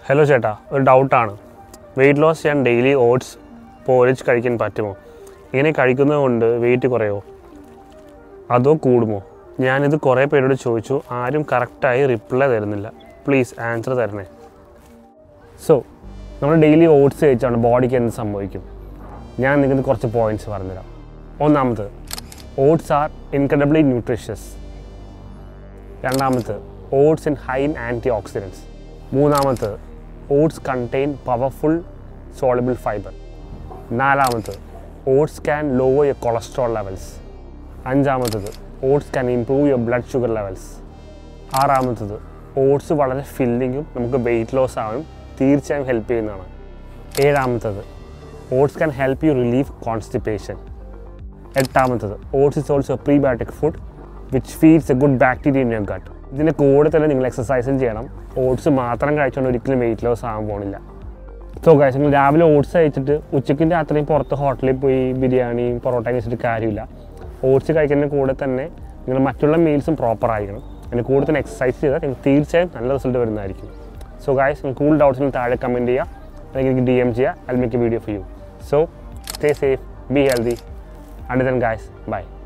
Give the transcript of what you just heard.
hello ചേട്ടാ ഒരു ഡൗട്ടാണ് വെയിറ്റ് ലോസ് ചെയ്യാൻ ഡെയിലി ഓട്സ് പോരിച്ച് കഴിക്കാൻ പറ്റുമോ ഇങ്ങനെ കഴിക്കുന്നത് കൊണ്ട് വെയിറ്റ് കുറയോ അതോ കൂടുമോ ഞാനിത് കുറേ പേരോട് ചോദിച്ചു ആരും കറക്റ്റായി റിപ്ലൈ തരുന്നില്ല പ്ലീസ് ആൻസർ തരണേ സോ നമ്മൾ ഡെയിലി ഓട്സ് കഴിച്ചാണ് ബോഡിക്ക് എന്ത് സംഭവിക്കും ഞാൻ നിങ്ങൾക്ക് കുറച്ച് പോയിന്റ്സ് പറഞ്ഞുതരാം ഒന്നാമത് ഓട്സ് ആർ ഇൻക്രെഡിബ്ലി ന്യൂട്രീഷ്യസ് രണ്ടാമത് oats in high in antioxidants മൂന്നാമത് oats contain powerful soluble fibre നാലാമത് oats can lower your cholesterol levels അഞ്ചാമത്തത് oats can improve your blood sugar levels ആറാമത്തത് ഓട്സ് വളരെ ഫില്ലിങ്ങും നമുക്ക് വെയിറ്റ് ലോസ് ആവാനും തീർച്ചയായും ഹെൽപ്പ് ചെയ്യുന്നതാണ് ഏഴാമത്തത് oats can help you relieve constipation എട്ടാമത്തത് oats is also prebiotic food which feeds a good bacteria in your gut ഇതിൻ്റെ കൂടെ തന്നെ നിങ്ങൾ എക്സസൈസും ചെയ്യണം ഓട്സ് മാത്രം കഴിച്ചുകൊണ്ട് ഒരിക്കലും വെയിറ്റ് ലോസ് ആകാൻ പോണില്ല സോ ഗൈസ് നിങ്ങൾ രാവിലെ ഓട്സ് കഴിച്ചിട്ട് ഉച്ചയ്ക്കും രാത്രിയും പുറത്ത് ഹോട്ടലിൽ പോയി ബിരിയാണിയും പൊറോട്ട കഴിച്ചിട്ട് കാര്യമില്ല ഓട്സ് കഴിക്കുന്നതിന് കൂടെ തന്നെ നിങ്ങൾ മറ്റുള്ള മീൽസും പ്രോപ്പർ ആയിരിക്കണം അതിന് കൂടെ തന്നെ എക്സസൈസ് ചെയ്താൽ നിങ്ങൾക്ക് തീർച്ചയായും നല്ല റിസൾട്ട് വരുന്നതായിരിക്കും സോ ഗൈസ് നിങ്ങൾ കൂടുതൽ ഡൗട്ട്സിന് താഴെ കമൻറ്റ് ചെയ്യുക അല്ലെങ്കിൽ എനിക്ക് ഡി എം ചെയ്യുക I make a video for you so stay safe be healthy and then guys by